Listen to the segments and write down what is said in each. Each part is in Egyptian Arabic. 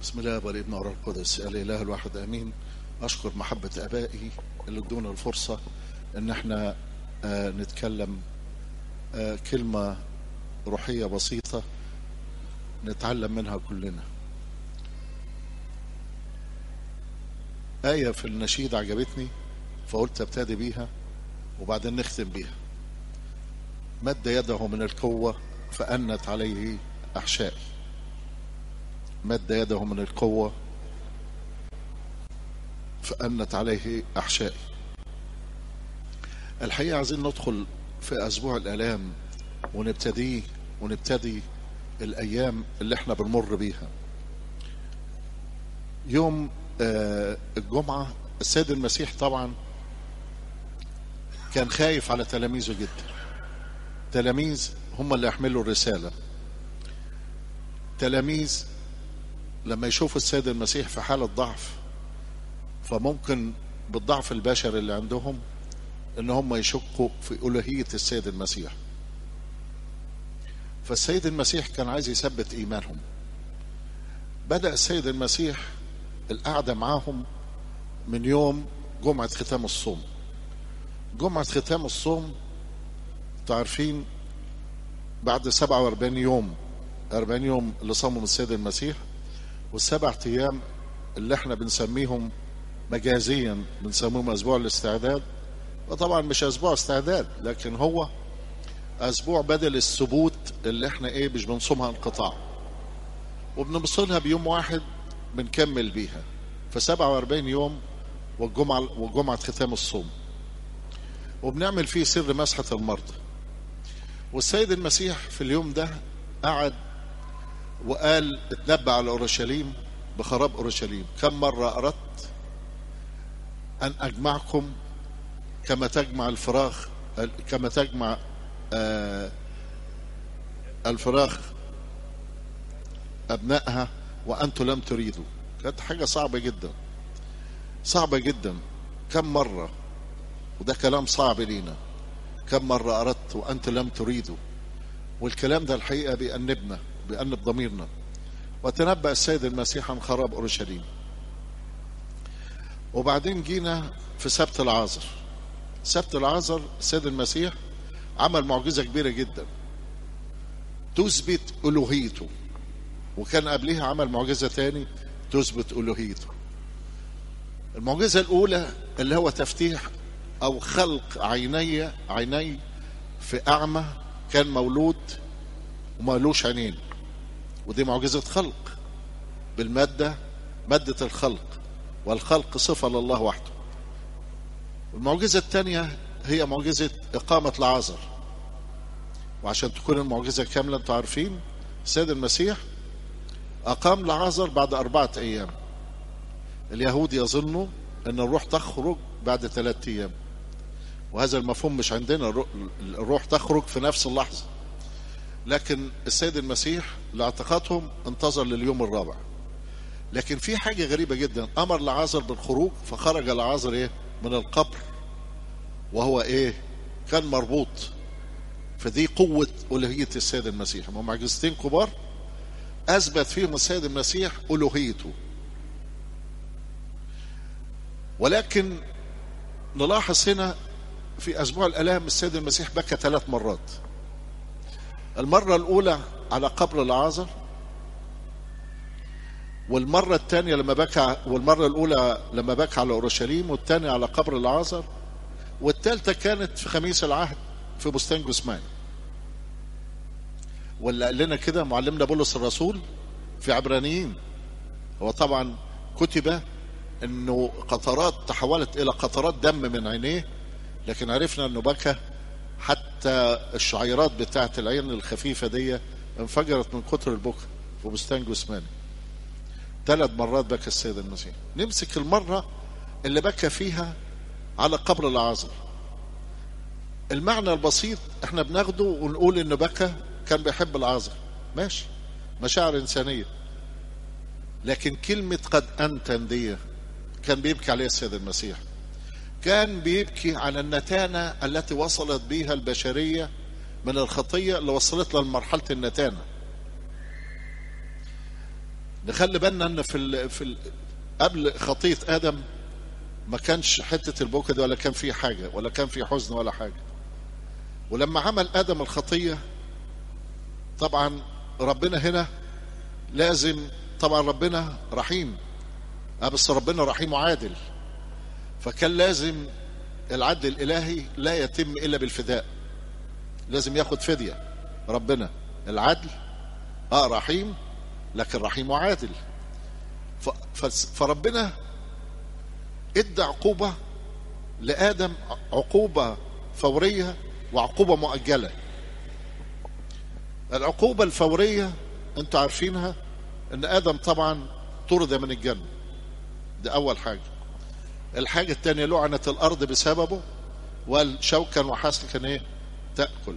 بسم الله والابن والروح القدس الاله الواحد امين اشكر محبه ابائي اللي ادونا الفرصه ان احنا آه نتكلم آه كلمه روحيه بسيطه نتعلم منها كلنا آية في النشيد عجبتني فقلت ابتدي بيها وبعدين نختم بيها مد يده من القوة فأنت عليه أحشائي مد يده من القوة فأنت عليه أحشائي الحقيقة عايزين ندخل في أسبوع الآلام ونبتديه ونبتدي الأيام اللي احنا بنمر بيها يوم آه الجمعة السيد المسيح طبعا كان خايف على تلاميذه جدا تلاميذ هم اللي يحملوا الرسالة تلاميذ لما يشوفوا السيد المسيح في حالة ضعف فممكن بالضعف البشري اللي عندهم ان هم يشكوا في ألوهية السيد المسيح فالسيد المسيح كان عايز يثبت إيمانهم بدأ السيد المسيح القعدة معاهم من يوم جمعة ختام الصوم جمعة ختام الصوم تعرفين بعد 47 يوم 40 يوم اللي صامهم السيد المسيح والسبع ايام اللي احنا بنسميهم مجازيا بنسميهم اسبوع الاستعداد وطبعا مش اسبوع استعداد لكن هو اسبوع بدل الثبوت اللي احنا ايه مش بنصومها انقطاع وبنبصلها بيوم واحد بنكمل بيها في 47 يوم والجمعة وجمعة ختام الصوم وبنعمل فيه سر مسحة المرضى والسيد المسيح في اليوم ده قعد وقال اتنبأ على أورشليم بخراب أورشليم كم مرة أردت أن أجمعكم كما تجمع الفراخ كما تجمع آه الفراخ أبنائها وأنتم لم تريدوا كانت حاجة صعبة جدا صعبة جدا كم مرة وده كلام صعب لينا كم مرة أردت وأنت لم تريدوا والكلام ده الحقيقة بيأنبنا بيأنب ضميرنا وتنبأ السيد المسيح عن خراب أورشليم وبعدين جينا في سبت العازر سبت العازر السيد المسيح عمل معجزة كبيرة جدا تثبت ألوهيته وكان قبلها عمل معجزة تاني تثبت ألوهيته المعجزة الأولى اللي هو تفتيح أو خلق عيني عيني في أعمى كان مولود ومالوش عينين ودي معجزة خلق بالمادة مادة الخلق والخلق صفة لله وحده المعجزة الثانية هي معجزة إقامة العازر وعشان تكون المعجزة كاملة انتوا عارفين السيد المسيح أقام العازر بعد أربعة أيام اليهود يظنوا أن الروح تخرج بعد ثلاثة أيام وهذا المفهوم مش عندنا الروح تخرج في نفس اللحظة لكن السيد المسيح لاعتقادهم انتظر لليوم الرابع لكن في حاجة غريبة جدا أمر لعازر بالخروج فخرج لعازر إيه من القبر وهو إيه كان مربوط فدي قوة ألوهية السيد المسيح هم معجزتين كبار أثبت فيهم السيد المسيح ألوهيته ولكن نلاحظ هنا في أسبوع الألام السيد المسيح بكى ثلاث مرات المرة الأولى على قبر العازر والمرة الثانية لما بكى والمرة الأولى لما بكى على أورشليم والثانية على قبر العازر والثالثة كانت في خميس العهد في بستان جثمان واللي قال لنا كده معلمنا بولس الرسول في عبرانيين هو طبعا كتب انه قطرات تحولت الى قطرات دم من عينيه لكن عرفنا انه بكى حتى الشعيرات بتاعه العين الخفيفه دي انفجرت من كتر البكا في بستان جثماني ثلاث مرات بكى السيد المسيح نمسك المره اللي بكى فيها على قبر العازر المعنى البسيط احنا بناخده ونقول انه بكى كان بيحب العازر ماشي مشاعر انسانيه لكن كلمه قد انتن دي كان بيبكي عليها السيد المسيح كان بيبكي على النتانة التي وصلت بها البشرية من الخطية اللي وصلت لها لمرحلة النتانة نخلي بالنا ان في ال في ال قبل خطيه ادم ما كانش حته البكا دي ولا كان في حاجه ولا كان في حزن ولا حاجه ولما عمل ادم الخطيه طبعا ربنا هنا لازم طبعا ربنا رحيم آه بس ربنا رحيم وعادل فكان لازم العدل الالهي لا يتم الا بالفداء لازم ياخد فديه ربنا العدل اه رحيم لكن رحيم وعادل ف- ف- فربنا ادى عقوبه لادم عقوبه فوريه وعقوبه مؤجله العقوبه الفوريه انتوا عارفينها ان ادم طبعا طرد من الجنه دي اول حاجه الحاجه الثانيه لعنت الارض بسببه والشوكا وحسكا ايه تاكل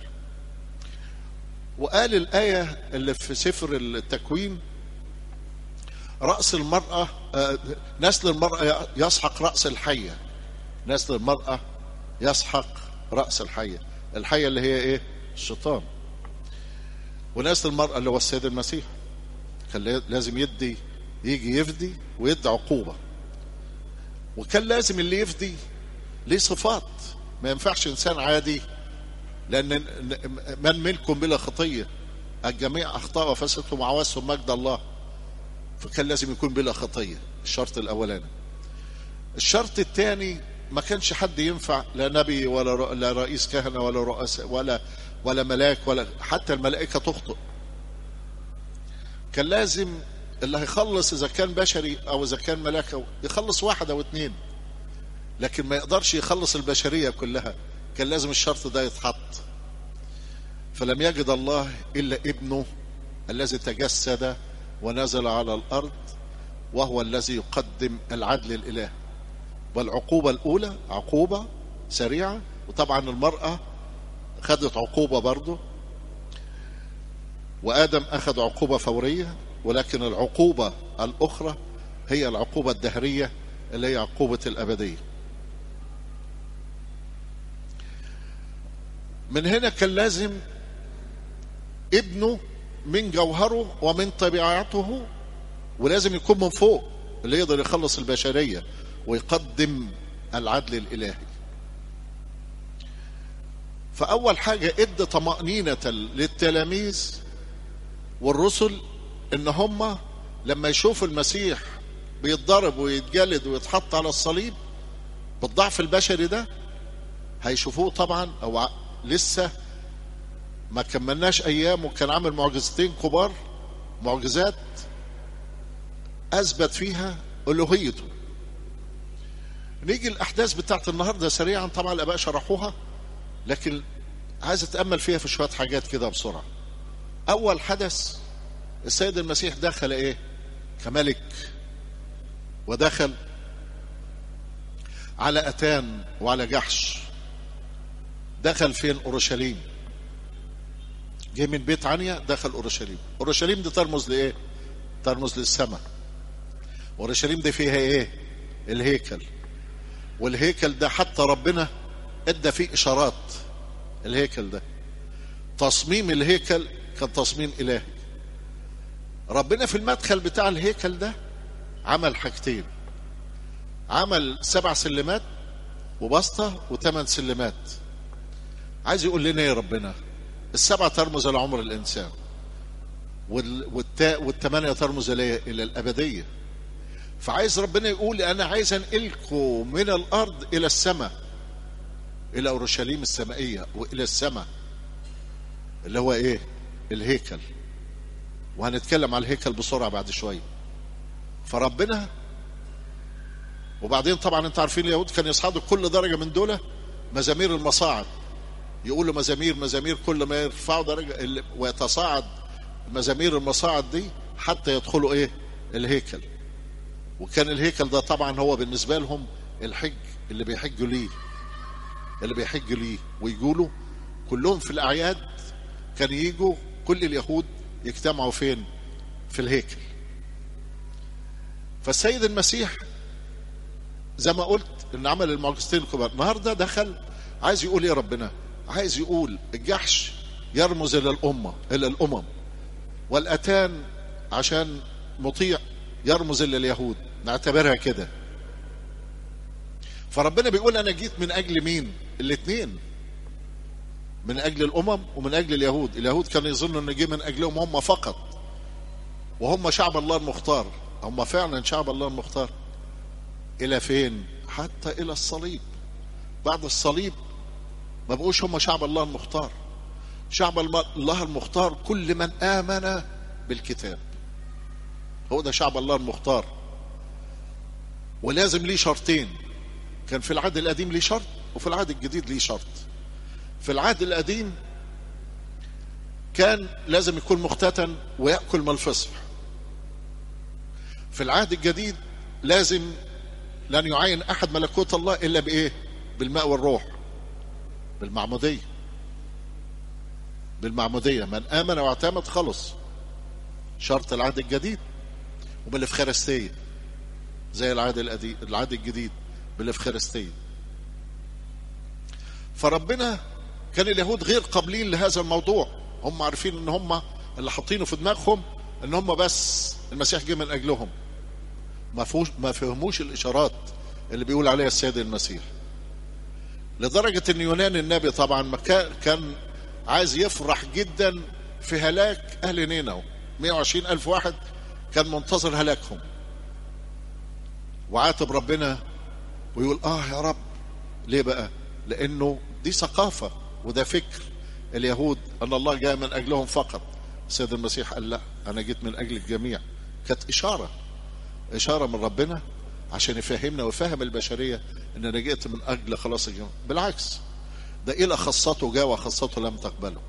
وقال الآية اللي في سفر التكوين رأس المرأة آه، نسل المرأة يسحق رأس الحية نسل المرأة يسحق رأس الحية الحية اللي هي ايه الشيطان ونسل المرأة اللي هو السيد المسيح كان لازم يدي يجي يفدي ويدي عقوبة وكان لازم اللي يفدي ليه صفات ما ينفعش انسان عادي لأن من منكم بلا خطية الجميع أخطاء وفسدوا وعوزهم مجد الله فكان لازم يكون بلا خطية الشرط الأولاني الشرط الثاني ما كانش حد ينفع لا نبي ولا ر- لا رئيس كهنة ولا رؤساء ولا ولا ملاك ولا حتى الملائكة تخطئ كان لازم اللي هيخلص إذا كان بشري أو إذا كان ملاك أو يخلص واحد أو اتنين لكن ما يقدرش يخلص البشرية كلها كان لازم الشرط ده يتحط فلم يجد الله إلا ابنه الذي تجسد ونزل على الأرض وهو الذي يقدم العدل الإله والعقوبة الأولى عقوبة سريعة وطبعا المرأة خدت عقوبة برضه وآدم أخذ عقوبة فورية ولكن العقوبة الأخرى هي العقوبة الدهرية اللي هي عقوبة الأبدية من هنا كان لازم ابنه من جوهره ومن طبيعته ولازم يكون من فوق اللي يقدر يخلص البشرية ويقدم العدل الإلهي فأول حاجة ادى طمأنينة للتلاميذ والرسل ان هم لما يشوفوا المسيح بيتضرب ويتجلد ويتحط على الصليب بالضعف البشري ده هيشوفوه طبعا او ع- لسه ما كملناش ايام وكان عامل معجزتين كبار معجزات اثبت فيها الوهيته نيجي الاحداث بتاعت النهارده سريعا طبعا الاباء شرحوها لكن عايز اتامل فيها في شويه حاجات كده بسرعه اول حدث السيد المسيح دخل ايه كملك ودخل على اتان وعلى جحش دخل فين اورشليم جه من بيت عنيا دخل اورشليم اورشليم دي ترمز لايه ترمز للسماء اورشليم دي فيها ايه الهيكل والهيكل ده حتى ربنا ادى فيه اشارات الهيكل ده تصميم الهيكل كان تصميم الهي ربنا في المدخل بتاع الهيكل ده عمل حاجتين عمل سبع سلمات وبسطة وثمان سلمات عايز يقول لنا يا ربنا السبعة ترمز إلى عمر الإنسان وال- والتا والثمانية ترمز إلى إلى الأبدية فعايز ربنا يقول أنا عايز أنقلكم من الأرض إلى السماء إلى أورشليم السمائية وإلى السماء اللي هو إيه الهيكل وهنتكلم على الهيكل بسرعة بعد شوية فربنا وبعدين طبعا انت عارفين اليهود كانوا يصعدوا كل درجة من دول مزامير المصاعد يقولوا مزامير مزامير كل ما يرفعوا درجة ال- ويتصاعد مزامير المصاعد دي حتى يدخلوا ايه الهيكل وكان الهيكل ده طبعا هو بالنسبة لهم الحج اللي بيحجوا ليه اللي بيحجوا ليه ويقولوا كلهم في الأعياد كان يجوا كل اليهود يجتمعوا فين في الهيكل فالسيد المسيح زي ما قلت ان عمل المعجزتين الكبار النهارده دخل عايز يقول ايه ربنا عايز يقول الجحش يرمز الى الامه الى الامم والاتان عشان مطيع يرمز الى اليهود نعتبرها كده فربنا بيقول انا جيت من اجل مين الاثنين من اجل الامم ومن اجل اليهود اليهود كانوا يظنوا ان جه من اجلهم هم فقط وهم شعب الله المختار هم فعلا شعب الله المختار الى فين حتى الى الصليب بعد الصليب ما بقوش هم شعب الله المختار شعب الله المختار كل من امن بالكتاب هو ده شعب الله المختار ولازم ليه شرطين كان في العهد القديم ليه شرط وفي العهد الجديد ليه شرط في العهد القديم كان لازم يكون مختتن ويأكل من الفصح في العهد الجديد لازم لن يعين أحد ملكوت الله إلا بإيه بالماء والروح بالمعمودية بالمعمودية من آمن واعتمد خلص شرط العهد الجديد وبالإفخارستية زي العهد القديم العهد الجديد بالإفخارستية فربنا كان اليهود غير قابلين لهذا الموضوع هم عارفين ان هم اللي حاطينه في دماغهم ان هم بس المسيح جه من اجلهم ما فوش ما فهموش الاشارات اللي بيقول عليها السيد المسيح لدرجة ان يونان النبي طبعا ما كان عايز يفرح جدا في هلاك اهل نينو 120 الف واحد كان منتظر هلاكهم وعاتب ربنا ويقول اه يا رب ليه بقى لانه دي ثقافة وده فكر اليهود ان الله جاء من اجلهم فقط السيد المسيح قال لا انا جيت من اجل الجميع كانت اشارة اشارة من ربنا عشان يفهمنا ويفهم البشرية ان انا جئت من اجل خلاص الجميع بالعكس ده الى خاصته جاء وخاصته لم تقبله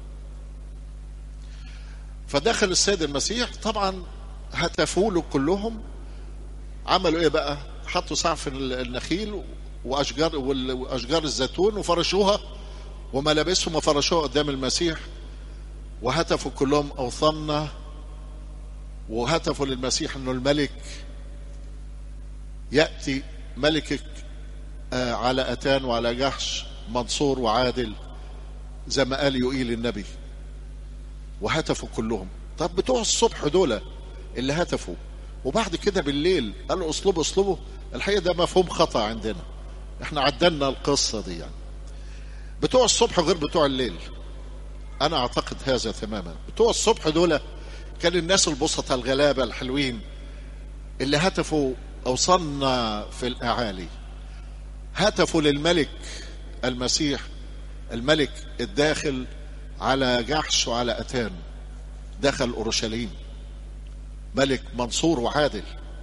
فدخل السيد المسيح طبعا هتفوا له كلهم عملوا ايه بقى حطوا سعف النخيل واشجار واشجار الزيتون وفرشوها وملابسهم وفرشوها قدام المسيح وهتفوا كلهم اوثنا وهتفوا للمسيح انه الملك ياتي ملكك على اتان وعلى جحش منصور وعادل زي ما قال يقيل النبي وهتفوا كلهم طب بتوع الصبح دول اللي هتفوا وبعد كده بالليل قالوا اصلبوا اصلبوا الحقيقه ده مفهوم خطا عندنا احنا عدلنا القصه دي يعني بتوع الصبح غير بتوع الليل انا اعتقد هذا تماما بتوع الصبح دول كان الناس البسطة الغلابة الحلوين اللي هتفوا اوصلنا في الاعالي هتفوا للملك المسيح الملك الداخل على جحش وعلى اتان دخل اورشليم ملك منصور وعادل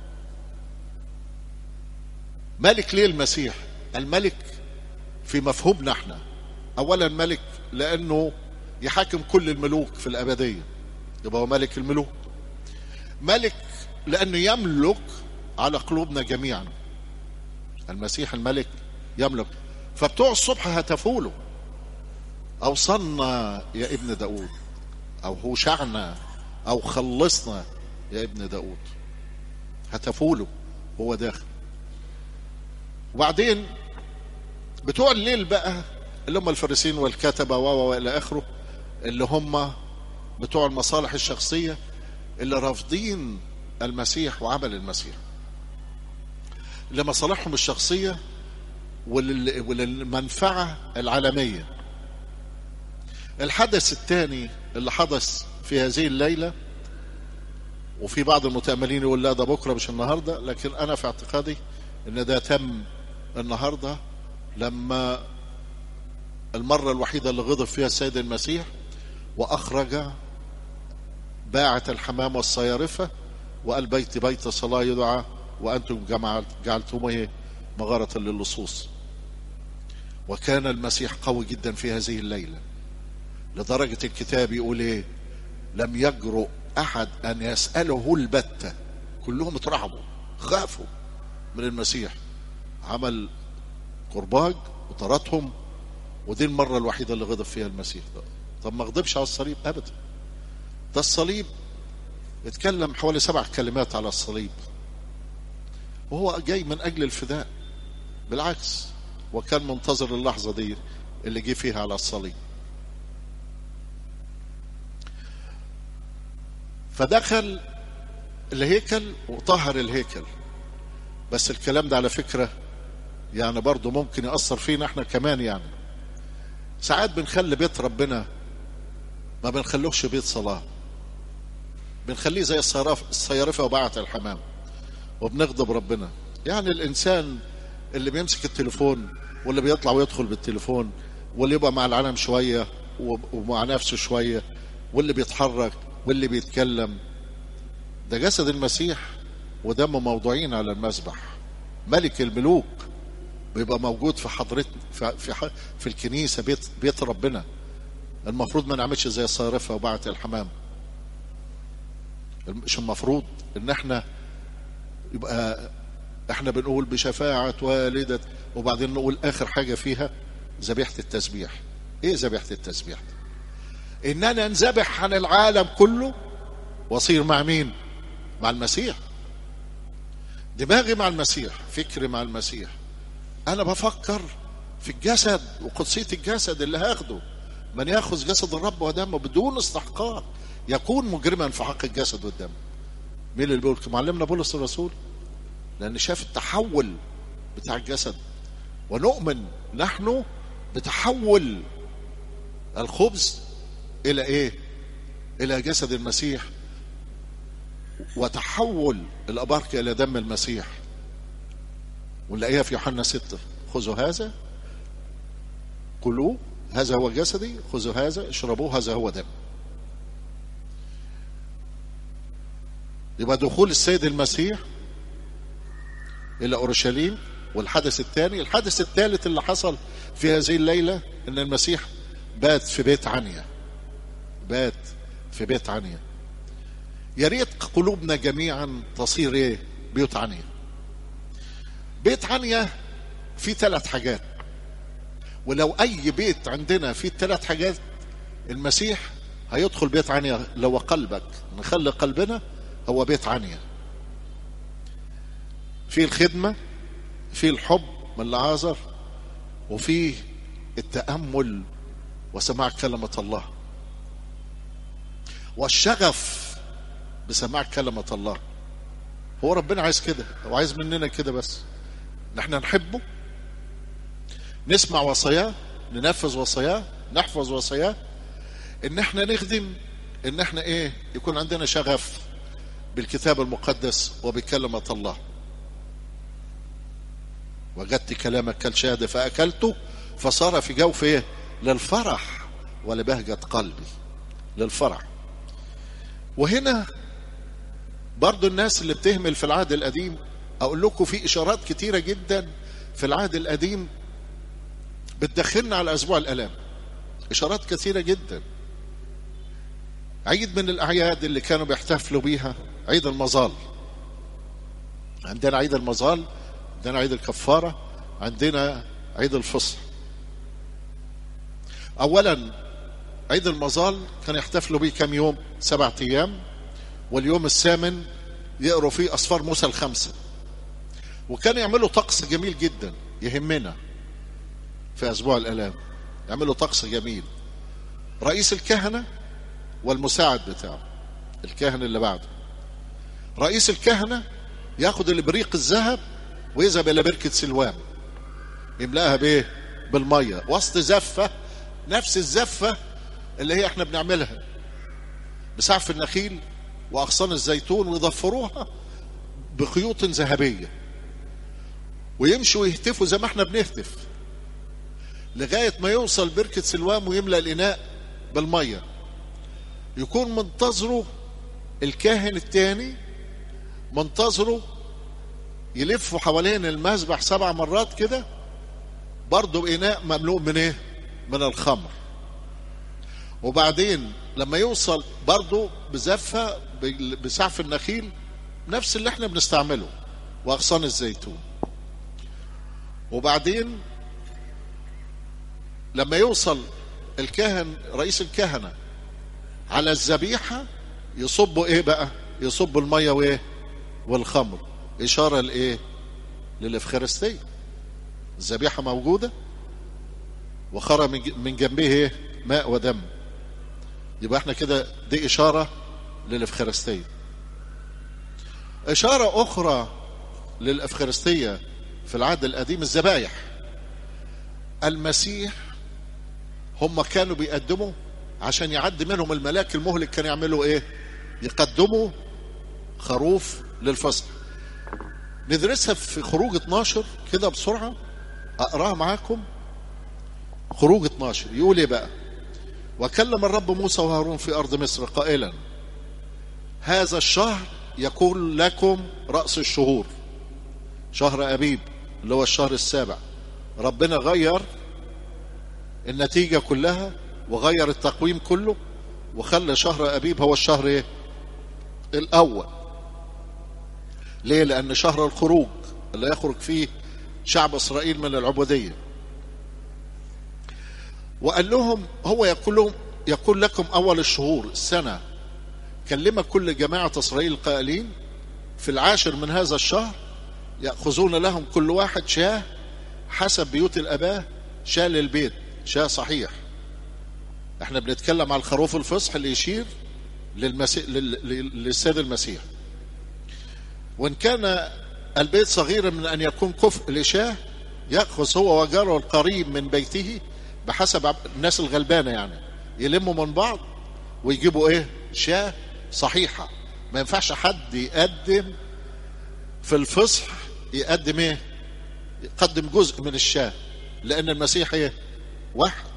ملك ليه المسيح الملك في مفهومنا احنا اولا ملك لانه يحاكم كل الملوك في الابديه يبقى هو ملك الملوك ملك لانه يملك على قلوبنا جميعا المسيح الملك يملك فبتوع الصبح هتفوا له اوصلنا يا ابن داود او هوشعنا او خلصنا يا ابن داود هتفوا له هو داخل وبعدين بتوع الليل بقى اللي هم الفارسين والكتبة و إلى آخره اللي هم بتوع المصالح الشخصية اللي رافضين المسيح وعمل المسيح لمصالحهم الشخصية وللمنفعة العالمية الحدث الثاني اللي حدث في هذه الليلة وفي بعض المتأملين يقول لا ده بكرة مش النهاردة لكن أنا في اعتقادي إن ده تم النهاردة لما المرة الوحيدة اللي غضب فيها السيد المسيح وأخرج باعة الحمام والصيارفة وقال بيت بيت صلاة يدعى وأنتم جعلتموه مغارة للصوص وكان المسيح قوي جدا في هذه الليلة لدرجة الكتاب يقول ايه لم يجرؤ أحد أن يسأله البتة كلهم اترعبوا خافوا من المسيح عمل كرباج وطردهم ودي المرة الوحيدة اللي غضب فيها المسيح ده. طب ما غضبش على الصليب أبدا ده الصليب اتكلم حوالي سبع كلمات على الصليب وهو جاي من أجل الفداء بالعكس وكان منتظر اللحظة دي اللي جه فيها على الصليب فدخل الهيكل وطهر الهيكل بس الكلام ده على فكرة يعني برضه ممكن يأثر فينا احنا كمان يعني ساعات بنخلي بيت ربنا ما بنخلوش بيت صلاة بنخليه زي الصيارفة وباعة الحمام وبنغضب ربنا يعني الإنسان اللي بيمسك التليفون واللي بيطلع ويدخل بالتليفون واللي يبقى مع العالم شوية ومع نفسه شوية واللي بيتحرك واللي بيتكلم ده جسد المسيح ودمه موضوعين على المذبح ملك الملوك بيبقى موجود في حضرتنا في في, في الكنيسه بيت بيت ربنا المفروض ما نعملش زي الصارفه وباعة الحمام مش المفروض ان احنا يبقى احنا بنقول بشفاعة والدة وبعدين نقول اخر حاجة فيها ذبيحة التسبيح ايه ذبيحة التسبيح اننا نذبح عن العالم كله واصير مع مين مع المسيح دماغي مع المسيح فكري مع المسيح انا بفكر في الجسد وقدسية الجسد اللي هاخده من ياخذ جسد الرب ودمه بدون استحقاق يكون مجرما في حق الجسد والدم مين اللي بيقول معلمنا بولس الرسول لان شاف التحول بتاع الجسد ونؤمن نحن بتحول الخبز الى ايه الى جسد المسيح وتحول الأباركة إلى دم المسيح ونلاقيها في يوحنا ستة خذوا هذا كلوه هذا هو جسدي خذوا هذا اشربوه هذا هو دم يبقى دخول السيد المسيح إلى أورشليم والحدث الثاني الحدث الثالث اللي حصل في هذه الليلة إن المسيح بات في بيت عنيا بات في بيت عنيا يا ريت قلوبنا جميعا تصير ايه بيوت عنيا بيت عنيا فيه ثلاث حاجات ولو اي بيت عندنا فيه ثلاث حاجات المسيح هيدخل بيت عنيا لو قلبك نخلي قلبنا هو بيت عنيا في الخدمة في الحب من العازر وفي التأمل وسماع كلمة الله والشغف بسماع كلمة الله هو ربنا عايز كده هو عايز مننا كده بس ان احنا نحبه نسمع وصاياه ننفذ وصاياه نحفظ وصاياه ان احنا نخدم ان احنا ايه يكون عندنا شغف بالكتاب المقدس وبكلمة الله وجدت كلامك كالشهادة فأكلته فصار في جوف ايه للفرح ولبهجة قلبي للفرح وهنا برضو الناس اللي بتهمل في العهد القديم اقول لكم في اشارات كتيره جدا في العهد القديم بتدخلنا على اسبوع الالام اشارات كثيره جدا عيد من الاعياد اللي كانوا بيحتفلوا بيها عيد المظال عندنا عيد المظال عندنا عيد الكفاره عندنا عيد الفصح اولا عيد المظال كان يحتفلوا بيه كم يوم سبعة ايام واليوم الثامن يقروا فيه أصفار موسى الخمسة وكانوا يعملوا طقس جميل جدا يهمنا في أسبوع الآلام يعملوا طقس جميل رئيس الكهنة والمساعد بتاعه الكاهن اللي بعده رئيس الكهنة ياخد الابريق الذهب ويذهب إلى بركة سلوان يملاها بإيه؟ بالمية وسط زفة نفس الزفة اللي هي احنا بنعملها بسعف النخيل واغصان الزيتون ويضفروها بخيوط ذهبيه ويمشوا ويهتفوا زي ما احنا بنهتف لغايه ما يوصل بركه سلوام ويملا الاناء بالميه يكون منتظره الكاهن الثاني منتظره يلفوا حوالين المذبح سبع مرات كده برضه بإناء مملوء من ايه؟ من الخمر وبعدين لما يوصل برضه بزفة بسعف النخيل نفس اللي احنا بنستعمله واغصان الزيتون وبعدين لما يوصل الكاهن رئيس الكهنة على الذبيحة يصبوا ايه بقى يصبوا المية وايه والخمر اشارة لايه للافخارستية الذبيحة موجودة وخرى من جنبه ايه ماء ودم يبقى احنا كده دي اشاره للافخارستيه إشارة أخرى للأفخارستية في العهد القديم الذبايح المسيح هم كانوا بيقدموا عشان يعدي منهم الملاك المهلك كانوا يعملوا ايه يقدموا خروف للفصح ندرسها في خروج 12 كده بسرعة أقراها معاكم خروج 12 يقول ايه بقى وكلم الرب موسى وهارون في أرض مصر قائلا هذا الشهر يكون لكم رأس الشهور شهر أبيب اللي هو الشهر السابع ربنا غير النتيجة كلها وغير التقويم كله وخلى شهر أبيب هو الشهر إيه؟ الأول ليه؟ لأن شهر الخروج اللي يخرج فيه شعب إسرائيل من العبودية وقال لهم هو يقول لهم يقول لكم أول الشهور السنة كلم كل جماعة إسرائيل القائلين في العاشر من هذا الشهر يأخذون لهم كل واحد شاه حسب بيوت الأباه شاه للبيت شاه صحيح احنا بنتكلم على الخروف الفصح اللي يشير للمسيح للسيد المسيح وان كان البيت صغيرا من ان يكون كفء لشاه ياخذ هو وجاره القريب من بيته بحسب الناس الغلبانه يعني يلموا من بعض ويجيبوا ايه شاه صحيحه ما ينفعش حد يقدم في الفصح يقدم ايه يقدم جزء من الشاه لان المسيح ايه واحد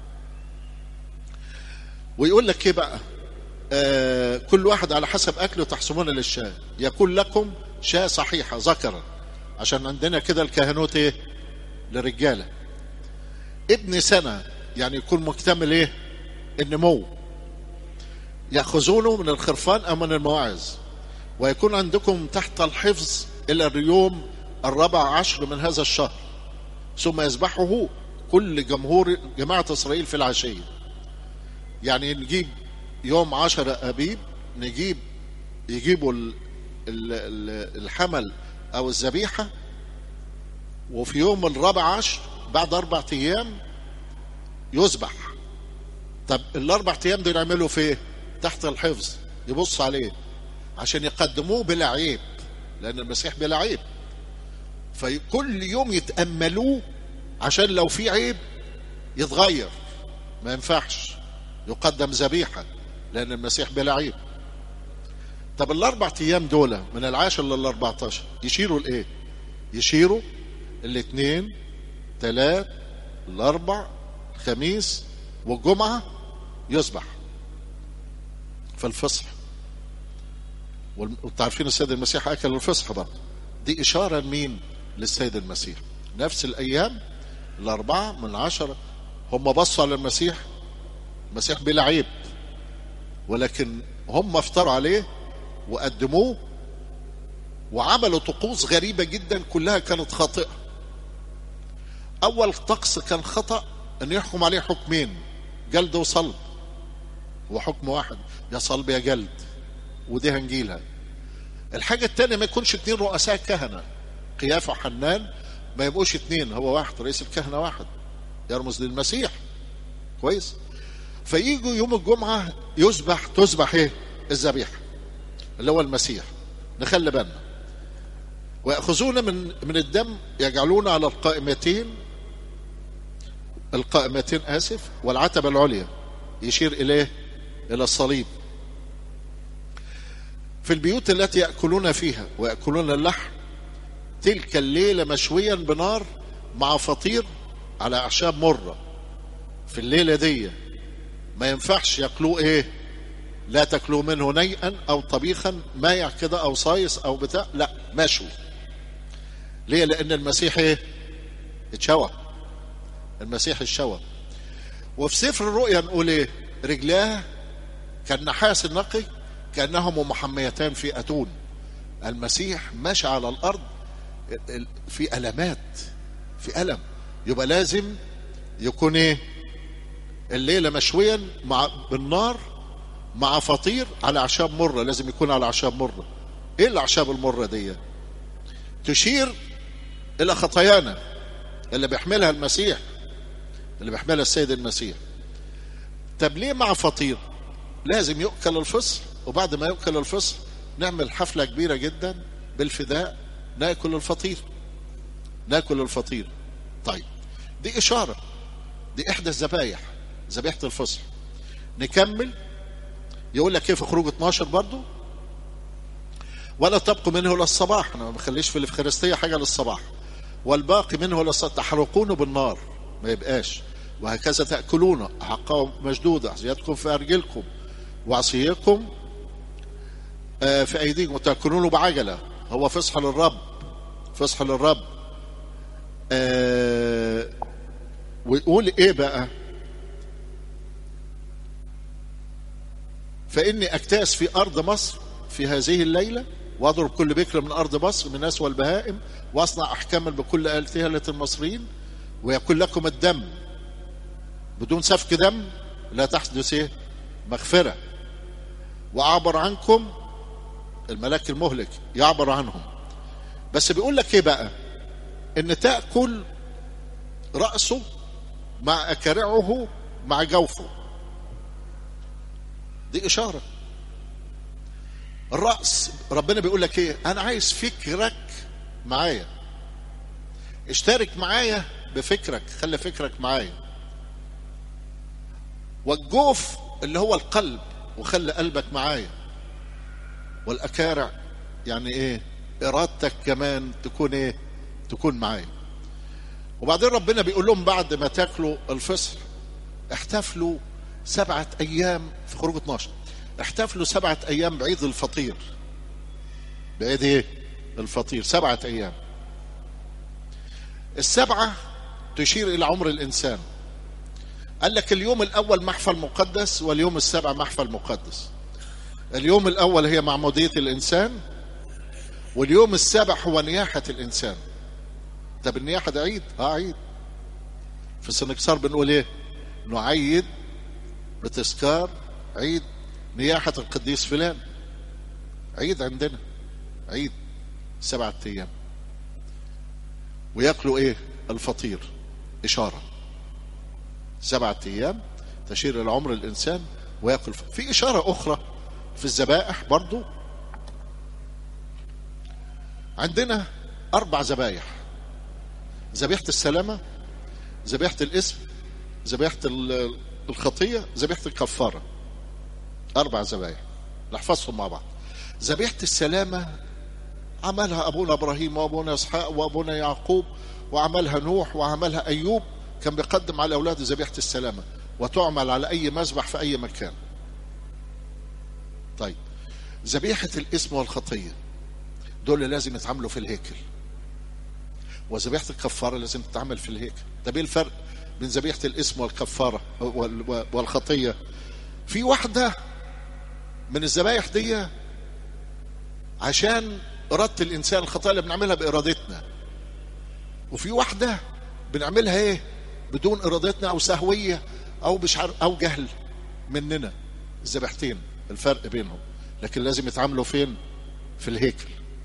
ويقول لك ايه بقى آه كل واحد على حسب اكله تحسبون للشاه يكون لكم شاه صحيحه ذكرا عشان عندنا كده الكهنوت ايه للرجاله ابن سنه يعني يكون مكتمل ايه النمو ياخذونه من الخرفان او من المواعظ ويكون عندكم تحت الحفظ الى اليوم الرابع عشر من هذا الشهر ثم يذبحه كل جمهور جماعه اسرائيل في العشيه يعني نجيب يوم عشر أبيب نجيب يجيبوا ال ال ال الحمل أو الذبيحة وفي يوم الرابع عشر بعد أربع أيام يذبح طب الأربع أيام دول يعملوا فيه تحت الحفظ يبص عليه عشان يقدموه بلا عيب لأن المسيح بلا عيب فكل يوم يتأملوه عشان لو في عيب يتغير ما ينفعش يقدم ذبيحة لأن المسيح بلا عيب طب الأربع أيام دول من العاشر للأربعتاشر يشيروا لإيه؟ يشيروا الاثنين ثلاث الأربع الخميس والجمعة يصبح في الفصح وانتوا عارفين السيد المسيح أكل الفصح برضه دي إشارة لمين؟ للسيد المسيح نفس الأيام الأربعة من العشرة هم بصوا على المسيح المسيح بلا عيب ولكن هم افتروا عليه وقدموه وعملوا طقوس غريبة جدا كلها كانت خاطئة أول طقس كان خطأ أن يحكم عليه حكمين جلد وصلب هو حكم واحد يا صلب يا جلد ودي هنجيلها الحاجة التانية ما يكونش اتنين رؤساء كهنة قيافة وحنان ما يبقوش اتنين هو واحد رئيس الكهنة واحد يرمز للمسيح كويس فييجوا يوم الجمعة يذبح تذبح ايه الذبيحة اللي هو المسيح نخلي بالنا ويأخذون من من الدم يجعلون على القائمتين القائمتين آسف والعتبة العليا يشير إليه إلى الصليب في البيوت التي يأكلون فيها ويأكلون اللحم تلك الليلة مشويا بنار مع فطير على أعشاب مرة في الليلة دي ما ينفعش ياكلوه ايه لا تاكلوا منه نيئا او طبيخا مايع كده او صايص او بتاع لا مشوي ليه لان المسيح ايه اتشوى المسيح الشوى وفي سفر الرؤيا نقول ايه رجلاه كالنحاس النقي كانهما محميتان في اتون المسيح ماشي على الارض في المات في الم يبقى لازم يكون ايه الليله مشويا مع بالنار مع فطير على اعشاب مره لازم يكون على اعشاب مره ايه الاعشاب المره دي تشير الى خطايانا اللي بيحملها المسيح اللي بيحملها السيد المسيح طب ليه مع فطير لازم يؤكل الفصل وبعد ما يؤكل الفصل نعمل حفلة كبيرة جدا بالفداء ناكل الفطير ناكل الفطير طيب دي إشارة دي إحدى الذبايح ذبيحة الفصح نكمل يقول لك كيف خروج 12 برضو ولا تبقوا منه إلى الصباح أنا ما بخليش في الإفخارستية حاجة للصباح والباقي منه إلى الصباح تحرقونه بالنار ما يبقاش وهكذا تأكلون حقه مشدودة عصياتكم في أرجلكم وعصيكم آه، في أيديكم وتأكلونه بعجلة هو فصح للرب فصح للرب آه، ويقول إيه بقى فإني أكتاس في أرض مصر في هذه الليلة واضرب كل بكر من أرض مصر من الناس والبهائم واصنع أحكاما بكل آلهة المصريين ويكون لكم الدم بدون سفك دم لا تحدث ايه مغفرة وأعبر عنكم الملاك المهلك يعبر عنهم بس بيقول لك ايه بقى ان تأكل رأسه مع أكارعه مع جوفه دي إشارة الرأس ربنا بيقول لك ايه انا عايز فكرك معايا اشترك معايا بفكرك خلي فكرك معايا والجوف اللي هو القلب وخلي قلبك معايا والاكارع يعني ايه ارادتك كمان تكون ايه تكون معايا وبعدين ربنا بيقول لهم بعد ما تاكلوا الفصل احتفلوا سبعة ايام في خروج 12 احتفلوا سبعة ايام بعيد الفطير بعيد ايه الفطير سبعة ايام السبعة تشير الى عمر الانسان قال لك اليوم الاول محفل مقدس واليوم السابع محفل مقدس اليوم الاول هي معمودية الانسان واليوم السابع هو نياحة الانسان طب النياحة ده عيد اه عيد في السنكسار بنقول ايه نعيد بتذكار عيد نياحة القديس فلان عيد عندنا عيد سبعة ايام وياكلوا ايه الفطير اشاره سبعة ايام تشير الى عمر الانسان وياكل في اشاره اخرى في الذبائح برضو عندنا اربع ذبايح ذبيحه السلامه ذبيحه الاسم ذبيحه الخطيه ذبيحه الكفاره اربع ذبايح نحفظهم مع بعض ذبيحه السلامه عملها ابونا ابراهيم وابونا اسحاق وابونا يعقوب وعملها نوح وعملها ايوب كان بيقدم على اولاده ذبيحه السلامه وتعمل على اي مذبح في اي مكان طيب ذبيحه الاسم والخطيه دول لازم يتعاملوا في الهيكل وذبيحه الكفاره لازم تتعمل في الهيكل طب ايه الفرق بين ذبيحه الاسم والكفاره والخطيه في واحده من الذبايح دي عشان إرادة الإنسان الخطايا اللي بنعملها بإرادتنا وفي واحدة بنعملها إيه بدون إرادتنا أو سهوية أو مش عارف أو جهل مننا الذبيحتين الفرق بينهم لكن لازم يتعاملوا فين في الهيكل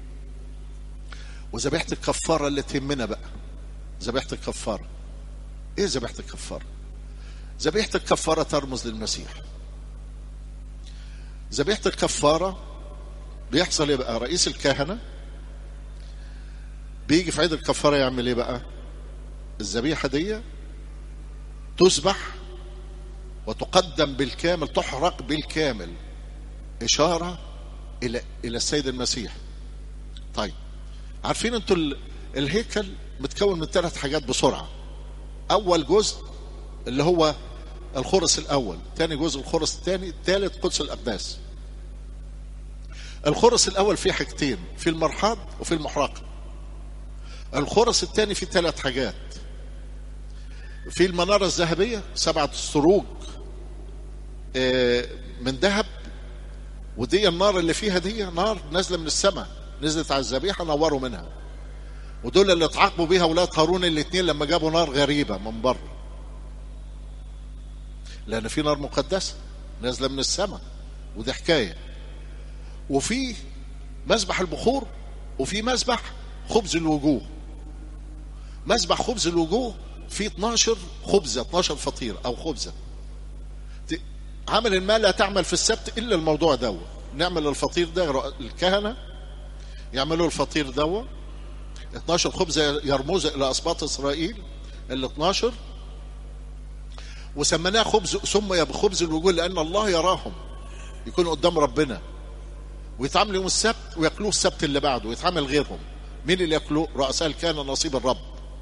وذبيحة الكفارة اللي تهمنا بقى ذبيحة الكفارة ايه ذبيحة الكفارة ذبيحة الكفارة ترمز للمسيح ذبيحة الكفارة بيحصل ايه بقى رئيس الكهنة بيجي في عيد الكفارة يعمل ايه بقى الذبيحة دي تذبح وتقدم بالكامل تحرق بالكامل إشارة إلى إلى السيد المسيح طيب عارفين انتوا الهيكل متكون من ثلاث حاجات بسرعة أول جزء اللي هو الخرس الأول ثاني جزء الخرس الثاني ثالث قدس الأقداس الخرس الأول فيه حاجتين في المرحاض وفي المحرقة الخرس الثاني فيه ثلاث حاجات في المنارة الذهبية سبعة سروج من ذهب ودي النار اللي فيها دي نار نازلة من السماء نزلت على الذبيحة نوروا منها ودول اللي اتعاقبوا بيها اولاد هارون الاثنين لما جابوا نار غريبة من بره لأن في نار مقدسة نازلة من السماء ودي حكاية وفي مسبح البخور وفي مسبح خبز الوجوه مسبح خبز الوجوه في 12 خبزة 12 فطير أو خبزة عمل المال لا تعمل في السبت إلا الموضوع ده نعمل الفطير ده الكهنة يعملوا الفطير ده 12 خبز يرمز إلى أسباط إسرائيل ال 12 وسميناه خبز سمي بخبز الوجوه لأن الله يراهم يكونوا قدام ربنا ويتعاملوا يوم السبت وياكلوه السبت اللي بعده ويتعامل غيرهم مين اللي ياكلوه رؤساء الكهنة نصيب الرب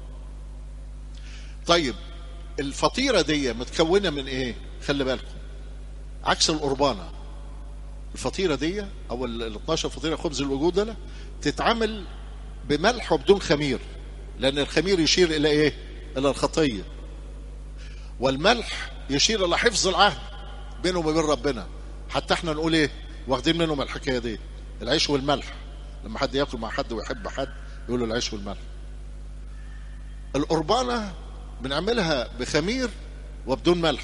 طيب الفطيرة دي متكونة من ايه خلي بالكم عكس القربانة الفطيرة دي او ال 12 فطيرة خبز الوجود ده تتعمل بملح وبدون خمير لان الخمير يشير الى ايه الى الخطية والملح يشير الى حفظ العهد بينه وبين ربنا حتى احنا نقول ايه واخدين منهم الحكاية دي العيش والملح لما حد ياكل مع حد ويحب حد يقول له العيش والملح القربانة بنعملها بخمير وبدون ملح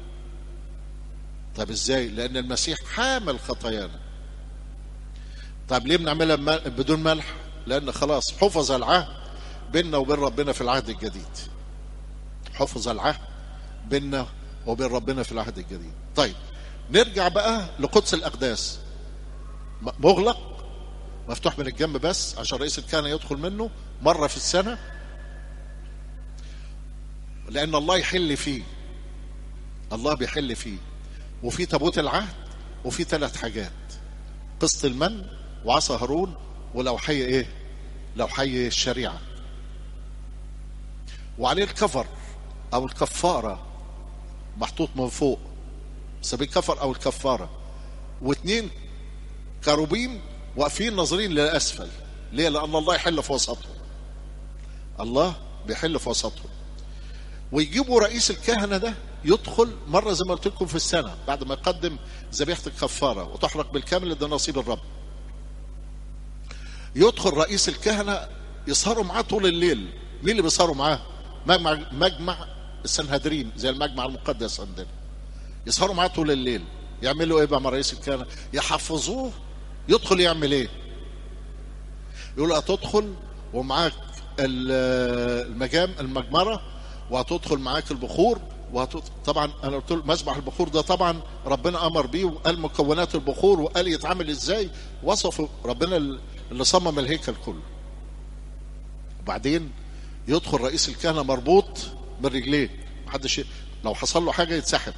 طب ازاي لان المسيح حامل خطايانا طب ليه بنعملها بدون ملح لان خلاص حفظ العهد بيننا وبين ربنا في العهد الجديد حفظ العهد بيننا وبين ربنا في العهد الجديد طيب نرجع بقى لقدس الاقداس مغلق مفتوح من الجنب بس عشان رئيس الكهنه يدخل منه مره في السنه لان الله يحل فيه الله بيحل فيه وفي تابوت العهد وفي ثلاث حاجات قسط المن وعصا هارون ولوحي ايه لوحي الشريعه وعليه الكفر او الكفاره محطوط من فوق سبيل الكفر او الكفاره واثنين كروبيم واقفين ناظرين للاسفل ليه لان الله يحل في وسطهم الله بيحل في وسطهم ويجيبوا رئيس الكهنه ده يدخل مره زي ما قلت لكم في السنه بعد ما يقدم ذبيحه الكفاره وتحرق بالكامل ده نصيب الرب يدخل رئيس الكهنه يسهروا معاه طول الليل مين اللي بيسهروا معاه مجمع مجمع السنهدرين زي المجمع المقدس عندنا يسهروا معاه طول الليل يعملوا ايه بقى مع رئيس الكهنه يحفظوه يدخل يعمل ايه يقول هتدخل ومعاك المجام المجمره وهتدخل معاك البخور وهتدخل طبعا انا قلت له مسبح البخور ده طبعا ربنا امر بيه وقال مكونات البخور وقال يتعمل ازاي وصف ربنا اللي صمم الهيكل كله وبعدين يدخل رئيس الكهنه مربوط بالرجلين محدش لو حصل له حاجه يتسحب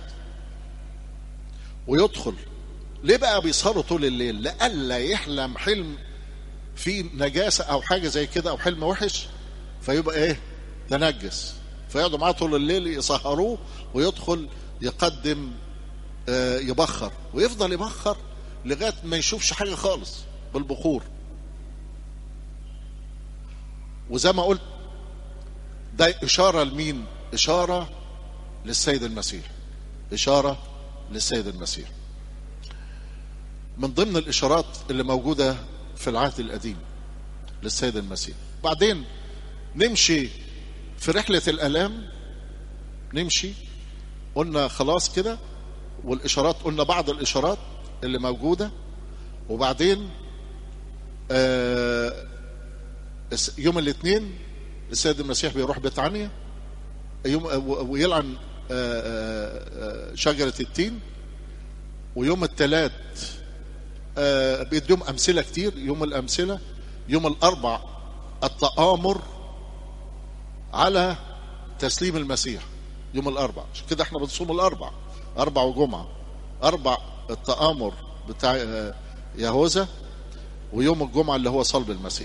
ويدخل ليه بقى بيسهروا طول الليل لئلا يحلم حلم فيه نجاسه او حاجه زي كده او حلم وحش فيبقى ايه تنجس فيقعدوا معاه طول الليل يسهروه ويدخل يقدم آه يبخر ويفضل يبخر لغايه ما يشوفش حاجه خالص بالبخور وزي ما قلت ده اشاره لمين اشاره للسيد المسيح اشاره للسيد المسيح من ضمن الاشارات اللي موجوده في العهد القديم للسيد المسيح بعدين نمشي في رحلة الآلام نمشي قلنا خلاص كده والإشارات قلنا بعض الإشارات اللي موجودة وبعدين آه يوم الاثنين السيد المسيح بيروح بيتعنيا يوم ويلعن آه شجرة التين ويوم الثلاث آه بيديهم أمثلة كتير يوم الأمثلة يوم الأربع التآمر على تسليم المسيح يوم الأربع عشان كده احنا بنصوم الأربع أربع وجمعة أربع التآمر بتاع يهوذا ويوم الجمعة اللي هو صلب المسيح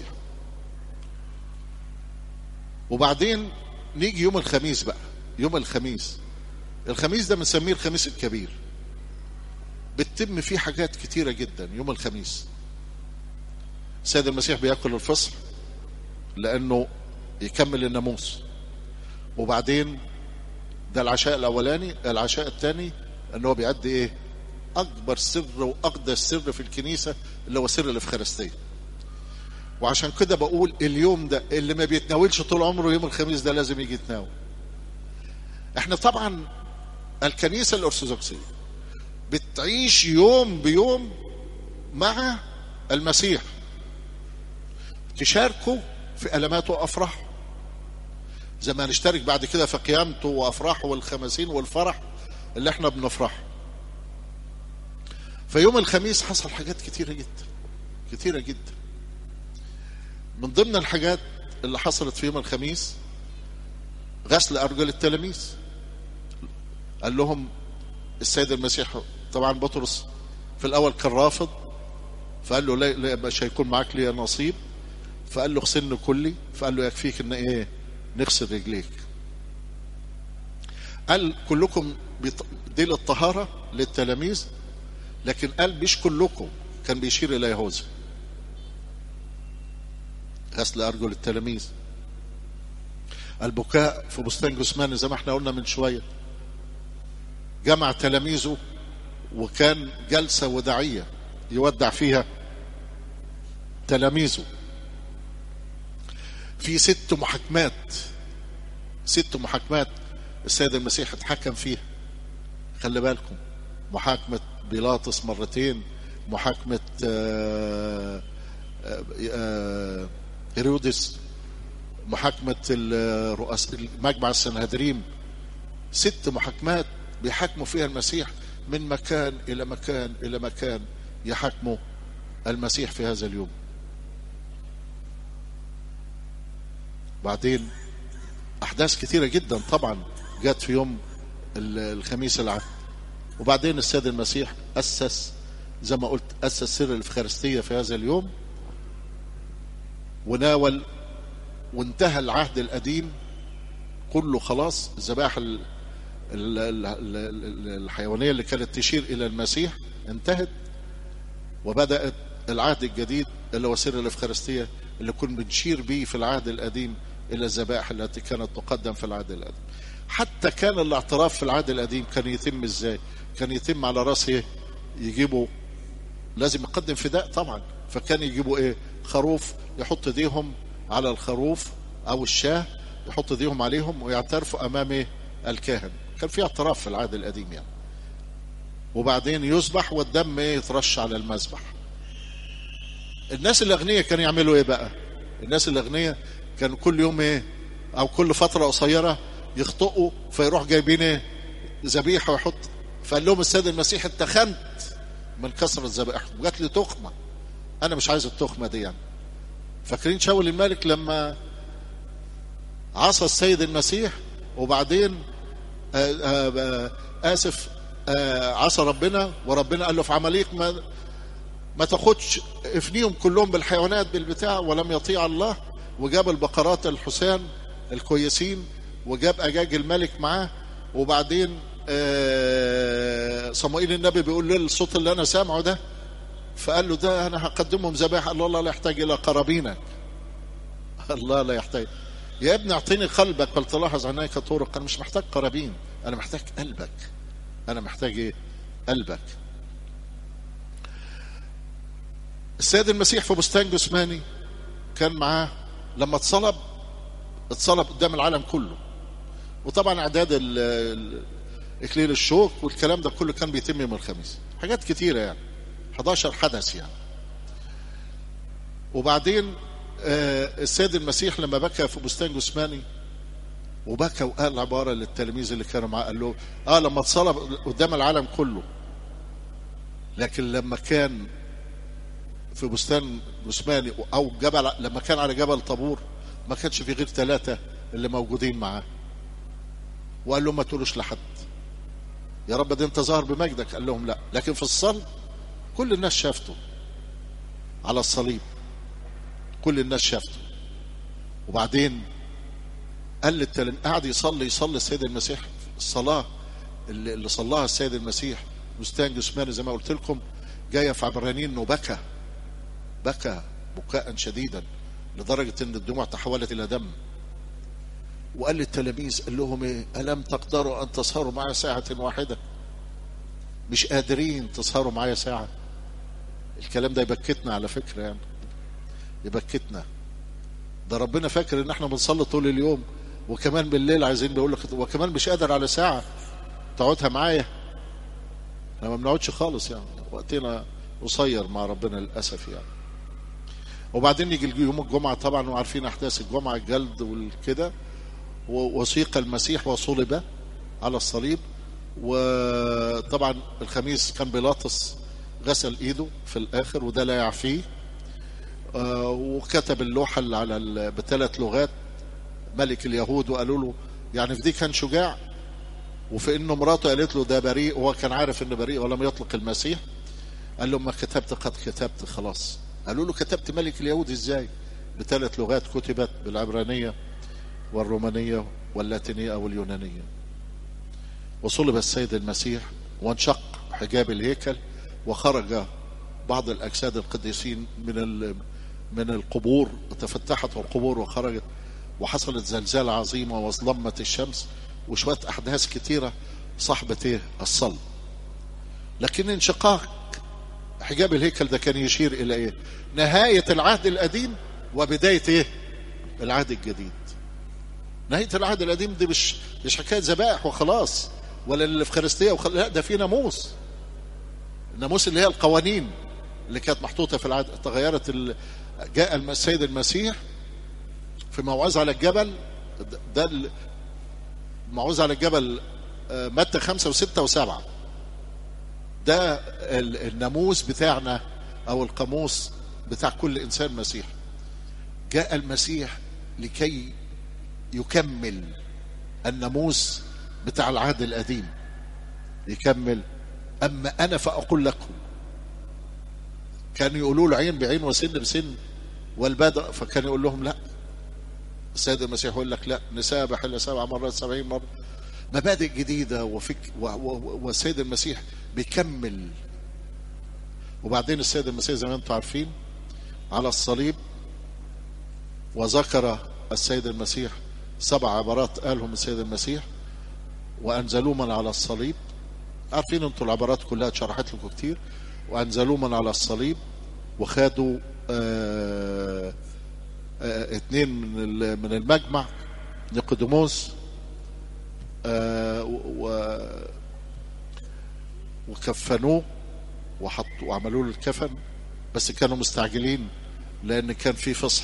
وبعدين نيجي يوم الخميس بقى يوم الخميس الخميس ده بنسميه الخميس الكبير بتتم فيه حاجات كتيرة جدا يوم الخميس السيد المسيح بياكل الفصح لأنه يكمل الناموس وبعدين ده العشاء الاولاني العشاء الثاني ان هو بيأدي ايه اكبر سر واقدس سر في الكنيسه اللي هو سر الافخارستيه وعشان كده بقول اليوم ده اللي ما بيتناولش طول عمره يوم الخميس ده لازم يجي يتناول احنا طبعا الكنيسه الارثوذكسيه بتعيش يوم بيوم مع المسيح تشاركوا في ألماته وأفراحه زي ما هنشترك بعد كده في قيامته وأفراحه والخمسين والفرح اللي احنا بنفرحه فيوم الخميس حصل حاجات كتيرة جدا كتيرة جدا من ضمن الحاجات اللي حصلت في يوم الخميس غسل أرجل التلاميذ قال لهم السيد المسيح طبعا بطرس في الأول كان رافض فقال له لا, لا مش هيكون معاك لي نصيب فقال له اغسلني كلي فقال له يكفيك ان ايه نغسل رجليك قال كلكم دي للطهارة للتلاميذ لكن قال مش كلكم كان بيشير إلى يهوذا غسل أرجل التلاميذ البكاء في بستان جثمان زي ما احنا قلنا من شوية جمع تلاميذه وكان جلسة وداعية يودع فيها تلاميذه في ست محاكمات ست محاكمات السيد المسيح اتحكم فيها خلي بالكم محاكمة بيلاطس مرتين محاكمة آآ آآ هيرودس محاكمة الرؤساء مجمع السنهدريم ست محاكمات بيحاكموا فيها المسيح من مكان إلى مكان إلى مكان يحاكموا المسيح في هذا اليوم بعدين أحداث كثيرة جدا طبعا جت في يوم الخميس العام وبعدين السيد المسيح أسس زي ما قلت أسس سر الإفخارستية في هذا اليوم وناول وانتهى العهد القديم كله خلاص الذبائح الحيوانية اللي كانت تشير إلى المسيح انتهت وبدأت العهد الجديد اللي هو سر الإفخارستية اللي كنا بنشير به في العهد القديم إلى الذبائح التي كانت تقدم في العهد القديم حتى كان الاعتراف في العهد القديم كان يتم ازاي كان يتم على راس ايه يجيبوا لازم يقدم فداء طبعا فكان يجيبوا ايه خروف يحط ايديهم على الخروف او الشاه يحط ايديهم عليهم ويعترفوا امام إيه؟ الكاهن كان في اعتراف في العهد القديم يعني وبعدين يذبح والدم ايه يترش على المذبح الناس الاغنياء كانوا يعملوا ايه بقى الناس الاغنياء كانوا كل يوم ايه او كل فتره قصيره يخطئوا فيروح جايبين ايه ذبيحه ويحط فقال لهم السيد المسيح اتخنت من كثره ذبائحهم جات لي تخمه انا مش عايز التخمه دي يعني فاكرين شاول الملك لما عصى السيد المسيح وبعدين آآ آآ اسف آآ عصى ربنا وربنا قال له في عمليك ما ما تاخدش افنيهم كلهم بالحيوانات بالبتاع ولم يطيع الله وجاب البقرات الحسان الكويسين وجاب اجاج الملك معاه وبعدين صموئيل النبي بيقول له الصوت اللي انا سامعه ده فقال له ده انا هقدمهم ذبائح قال له الله لا يحتاج الى قرابينك الله لا يحتاج يا ابني اعطيني قلبك ولتلاحظ عينيك طرق انا مش محتاج قرابين انا محتاج قلبك انا محتاج ايه قلبك السيد المسيح في بستان جثماني كان معاه لما اتصلب اتصلب قدام العالم كله وطبعا اعداد اكليل الشوك والكلام ده كله كان بيتم يوم الخميس حاجات كتيره يعني 11 حدث يعني وبعدين آه السيد المسيح لما بكى في بستان جثماني وبكى وقال عباره للتلاميذ اللي كانوا معاه قال له اه لما اتصلب قدام العالم كله لكن لما كان في بستان جثماني او جبل لما كان على جبل طابور ما كانش في غير ثلاثه اللي موجودين معاه وقال لهم ما تقولوش لحد يا رب ده انت ظاهر بمجدك قال لهم لا لكن في الصلب كل الناس شافته على الصليب كل الناس شافته وبعدين قال للتلم قعد يصلي يصلي السيد المسيح الصلاة اللي, اللي صلاها السيد المسيح بستان جثماني زي ما قلت لكم جاية في عبرانيين انه بكى بكى بكاء شديدا لدرجة ان الدموع تحولت الى دم وقال للتلاميذ قال لهم ايه ألم تقدروا أن تسهروا معي ساعة واحدة مش قادرين تسهروا معايا ساعة الكلام ده يبكتنا على فكرة يعني يبكتنا ده ربنا فاكر ان احنا بنصلي طول اليوم وكمان بالليل عايزين نقول لك وكمان مش قادر على ساعة تقعدها معايا احنا ما بنقعدش خالص يعني وقتنا قصير مع ربنا للأسف يعني وبعدين يجي يوم الجمعة طبعا وعارفين أحداث الجمعة الجلد والكده وسيق المسيح وصلب على الصليب وطبعا الخميس كان بيلاطس غسل ايده في الاخر وده لا يعفيه آه وكتب اللوحة اللي على ال- بثلاث لغات ملك اليهود وقالوا له يعني في دي كان شجاع وفي انه مراته قالت له ده بريء وهو كان عارف انه بريء ولم يطلق المسيح قال له ما كتبت قد كتبت خلاص قالوا له كتبت ملك اليهود ازاي بثلاث لغات كتبت بالعبرانية والرومانية واللاتينية او اليونانية وصلب السيد المسيح وانشق حجاب الهيكل وخرج بعض الاجساد القديسين من ال- من القبور تفتحت القبور وخرجت وحصلت زلزال عظيمه واظلمت الشمس وشويه احداث كثيره صاحبه ايه الصلب لكن انشقاق حجاب الهيكل ده كان يشير الى ايه نهايه العهد القديم وبدايه ايه العهد الجديد نهايه العهد القديم دي مش مش حكايه ذبائح وخلاص ولا الافخارستيه وخلاص لا ده في ناموس الناموس اللي هي القوانين اللي كانت محطوطه في العهد تغيرت ال... جاء الم- السيد المسيح في موعظه على الجبل ده- ده ال- موعظه على الجبل آه، متى خمسة وستة وسبعة ده ال- الناموس بتاعنا او القاموس بتاع كل انسان مسيح جاء المسيح لكي يكمل الناموس بتاع العهد القديم يكمل اما انا فاقول لكم كانوا يقولوا له عين بعين وسن بسن والبدء فكان يقول لهم لا السيد المسيح يقول لك لا نساء بحل سبع مرات سبعين مرة مبادئ جديدة وفك و و والسيد المسيح بيكمل وبعدين السيد المسيح زي ما انتم عارفين على الصليب وذكر السيد المسيح سبع عبارات قالهم السيد المسيح وانزلوا من على الصليب عارفين انتوا العبارات كلها اتشرحت لكم كتير وانزلوا من على الصليب وخدوا آه آه اتنين من ال- من المجمع نيقوديموس آه و وكفنوه وحطوا وعملوا له الكفن بس كانوا مستعجلين لان كان في فصح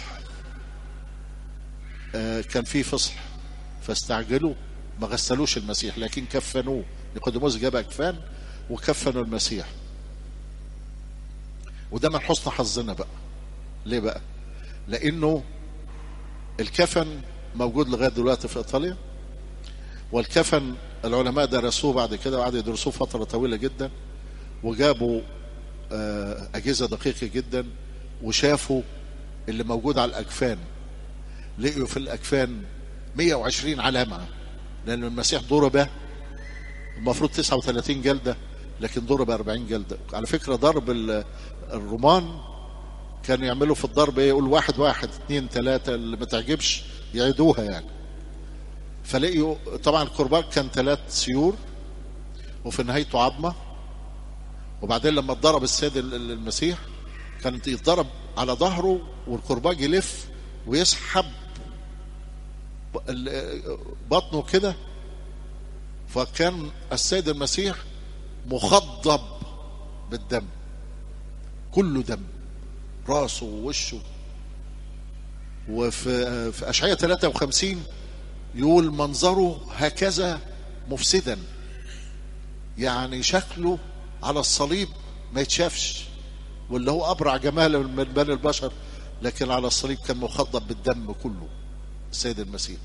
آه كان في فصح فاستعجلوا ما غسلوش المسيح لكن كفنوه نيقوديموس جاب اكفان وكفنوا المسيح وده من حسن حظنا بقى ليه بقى لانه الكفن موجود لغايه دلوقتي في ايطاليا والكفن العلماء درسوه بعد كده وقعدوا يدرسوه فتره طويله جدا وجابوا آه، اجهزه دقيقه جدا وشافوا اللي موجود على الاكفان لقيوا في الاكفان 120 علامه لان المسيح ضرب المفروض 39 جلده لكن ضرب 40 جلده على فكره ضرب ال- الرومان كانوا يعملوا في الضرب ايه يقول واحد واحد اثنين ثلاثة اللي ما تعجبش يعيدوها يعني فلقيوا طبعا الكرباج كان ثلاث سيور وفي نهايته عظمة وبعدين لما اتضرب السيد ال- ال- المسيح كان يتضرب على ظهره والكرباج يلف ويسحب ب- ال- بطنه كده فكان السيد المسيح مخضب بالدم كله دم راسه ووشه وفي في اشعياء 53 يقول منظره هكذا مفسدا يعني شكله على الصليب ما يتشافش واللي هو ابرع جمالا من بني البشر لكن على الصليب كان مخضب بالدم كله السيد المسيح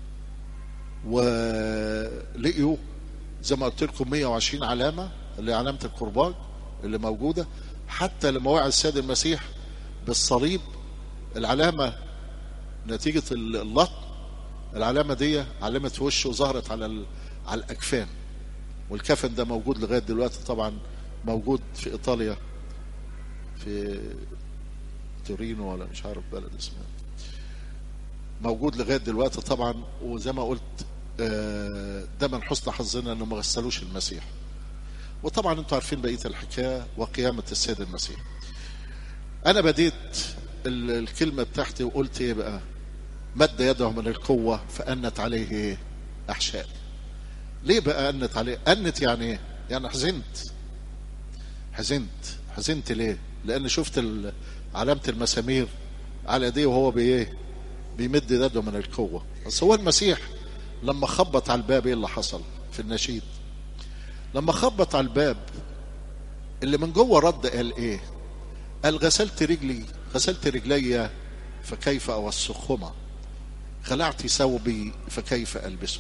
ولقيوا زي ما قلت لكم 120 علامه اللي علامه الكرباج اللي موجوده حتى لما وعى السيد المسيح بالصليب العلامه نتيجه اللطم العلامه دي علمت في وشه وظهرت على ال- على الاكفان والكفن ده موجود لغايه دلوقتي طبعا موجود في ايطاليا في تورينو ولا مش عارف بلد اسمها موجود لغايه دلوقتي طبعا وزي ما قلت آه، ده من حسن حظنا انه ما غسلوش المسيح وطبعا انتوا عارفين بقيه الحكايه وقيامه السيد المسيح انا بديت ال- الكلمه بتاعتي وقلت ايه بقى مد يده من القوه فانت عليه ايه احشاء ليه بقى انت عليه انت يعني ايه يعني حزنت حزنت حزنت ليه لان شفت ال- علامه المسامير على ايديه وهو بايه بيمد يده من القوه بس هو المسيح لما خبط على الباب ايه اللي حصل في النشيد لما خبط على الباب اللي من جوه رد قال ايه قال غسلت رجلي غسلت رجلي فكيف اوسخهما خلعت ثوبي فكيف البسه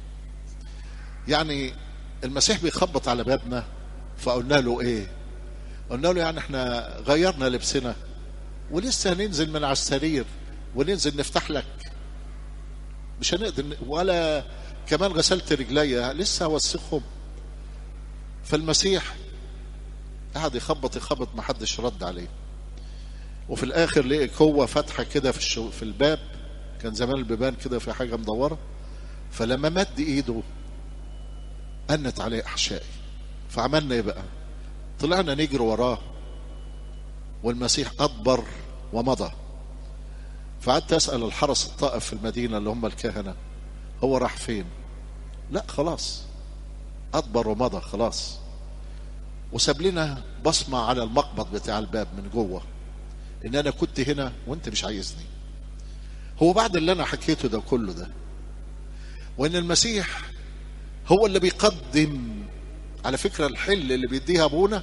يعني المسيح بيخبط على بابنا فقلنا له ايه قلنا له يعني احنا غيرنا لبسنا ولسه هننزل من على السرير وننزل نفتح لك مش هنقدر ولا كمان غسلت رجليا لسه هوسخهم فالمسيح قعد يخبط يخبط ما حدش رد عليه وفي الاخر لقي قوه فاتحه كده في الشو في الباب كان زمان البيبان كده في حاجه مدوره فلما مد ايده أنت عليه احشائي فعملنا ايه بقى طلعنا نجري وراه والمسيح ادبر ومضى فقعدت اسال الحرس الطائف في المدينه اللي هم الكهنه هو راح فين لا خلاص ادبر ومضى خلاص وساب لنا بصمه على المقبض بتاع الباب من جوه ان انا كنت هنا وانت مش عايزني هو بعد اللي انا حكيته ده كله ده وان المسيح هو اللي بيقدم على فكره الحل اللي بيديها ابونا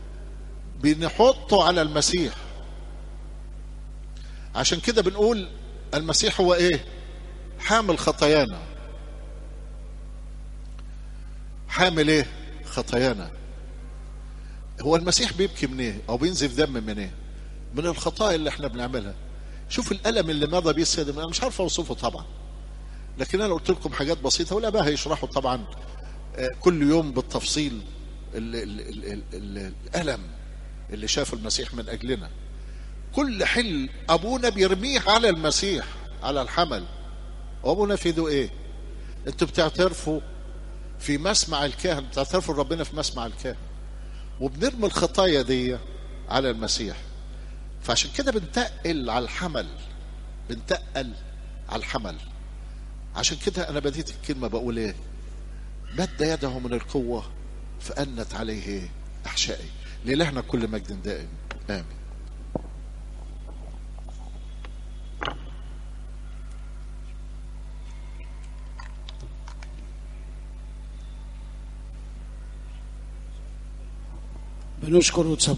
بنحطه على المسيح عشان كده بنقول المسيح هو ايه حامل خطايانا حامل ايه خطايانا هو المسيح بيبكي من ايه او بينزف دم من ايه من الخطايا اللي احنا بنعملها شوف الالم اللي مضى بيه السيد انا مش عارف اوصفه طبعا لكن انا قلت لكم حاجات بسيطه ولا بقى هيشرحوا طبعا كل يوم بالتفصيل ال ال ال ال ال الالم اللي شافه المسيح من اجلنا كل حل ابونا بيرميه على المسيح على الحمل وابونا في ايده ايه انتوا بتعترفوا في مسمع الكاهن بتعترفوا ربنا في مسمع الكاهن وبنرمي الخطايا دي على المسيح فعشان كده بنتقل على الحمل بنتقل على الحمل عشان كده انا بديت الكلمه بقول ايه مد يده من القوه فانت عليه احشائي لالهنا كل مجد دائم امين بنشكر وتسبح